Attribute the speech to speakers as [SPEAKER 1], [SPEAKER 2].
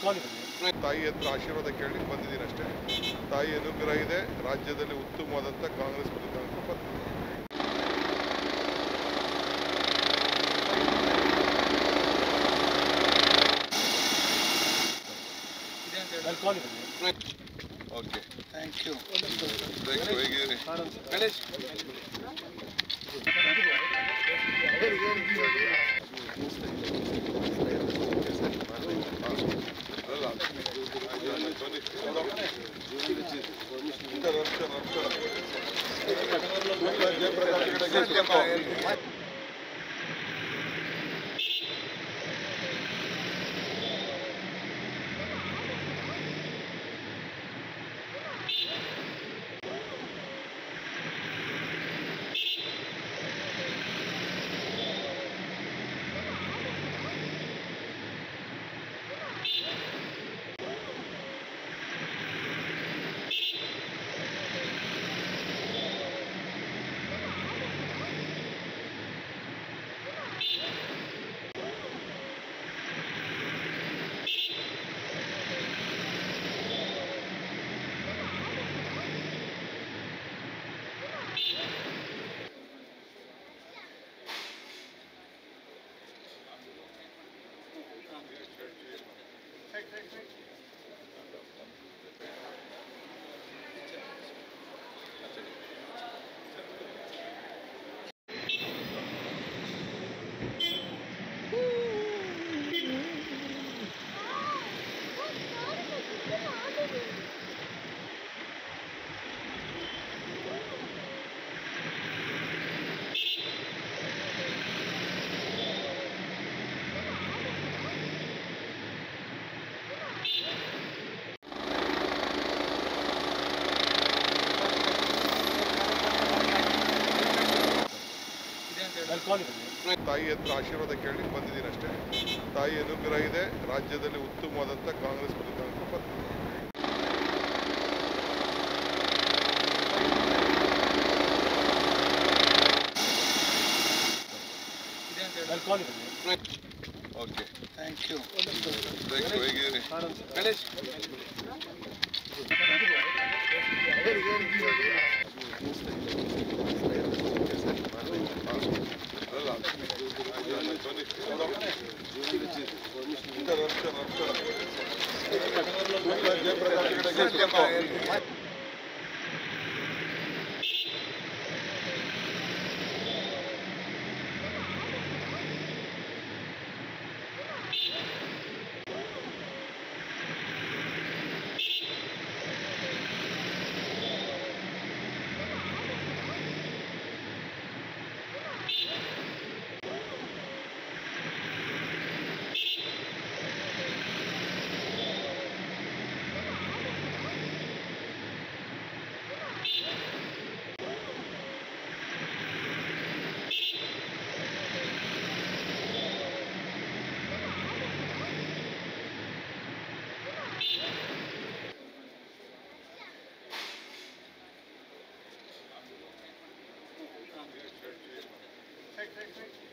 [SPEAKER 1] ತಾಯಿ ಹತ್ರ ಆಶೀರ್ವಾದ ಕೇಳಿ ಬಂದಿದ್ದೀನಿ ಅಷ್ಟೇ ತಾಯಿ ಅನುಗ್ರಹ ಇದೆ ರಾಜ್ಯದಲ್ಲಿ ಉತ್ತಮವಾದಂಥ ಕಾಂಗ್ರೆಸ್ ಫಲಿತಾಂಶ ಬರ್ತದೆ okay
[SPEAKER 2] thank you
[SPEAKER 1] thank you ಹೇಗಿದ್ದೀರಿ
[SPEAKER 2] ಗಣೇಶ್
[SPEAKER 1] ಅಲ್ಲ ನಮಸ್ಕಾರ ನಮಸ್ಕಾರ ನಮಸ್ಕಾರ ಜಯಪ್ರಕಾಶ್ ಕಡೆ ತಾಯಿ ಹತ್ರ ಆಶೀರ್ವಾದ ಕೇಳಿ ಬಂದಿದ್ದೀನಿ ಅಷ್ಟೇ ತಾಯಿ ಅನುಗ್ರಹ ಇದೆ ರಾಜ್ಯದಲ್ಲಿ ಉತ್ತಮವಾದಂಥ ಕಾಂಗ್ರೆಸ್ ಫಲಿತಾಂಶ ಬರ್ತದೆ okay
[SPEAKER 2] thank you
[SPEAKER 1] thank you ಹೇಗಿದ್ದೀರಿ
[SPEAKER 2] ಗಣೇಶ್
[SPEAKER 1] ಅಲ್ಲ ನಮಸ್ಕಾರ ನಮಸ್ಕಾರ ಜಯಪ್ರಕಾಶ್ ಕಡೆ
[SPEAKER 2] Check, check, check.